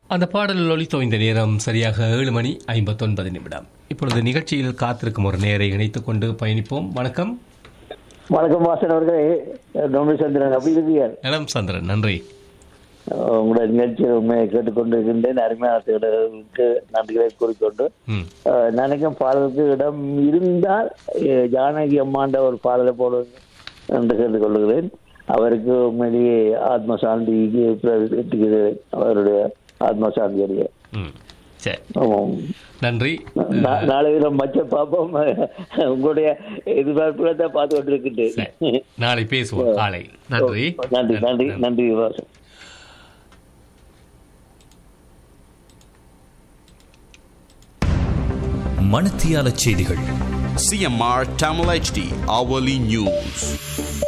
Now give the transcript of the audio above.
அந்த பாடல் ஒலித்தோ இந்த நேரம் சரியாக ஏழு மணி ஐம்பத்தொன்பது நிமிடம் இப்பொழுது நிகழ்ச்சியில் காத்திருக்கும் ஒரு நேரை இணைத்துக் கொண்டு பயணிப்போம் வணக்கம் வணக்கம் வாசன் அவர்களே டொமிசந்திரன் அப்படி இருக்கீர்கள் நலம் சந்திரன் நன்றி உங்களோட நிகழ்ச்சியை உண்மையை கேட்டுக்கொண்டு இருக்கின்றேன் அருமையானத்துக்கு நன்றிகளை கூறிக்கொண்டு ம் அஹ், நினைக்கும் பாடலுக்கு இடம் இருந்தால் அஹ், ஜானகி அம்மாண்ட ஒரு பாடலை போடுங்க என்று கேட்டுக்கொள்கிறேன் அவருக்கு உண்மையிலேயே ஆத்ம சாந்திக்கு பிரார்த்திக்கிறேன். அவருடைய ஆத்ம சாந்தி அடைய ம் சரி ஆமாம் நன்றி நா- நாளை நம்ம மச்ச பார்ப்போம் உங்களுடைய எதிர்பார்ப்புகளை தான் பார்த்து கொண்டிருக்கின்றேன் சரி நாளை பேசுவோம் காலை நன்றி நன்றி நன்றி நன்றி வாசன் மணத்தியால செய்திகள் CMR Tamil HD hourly news.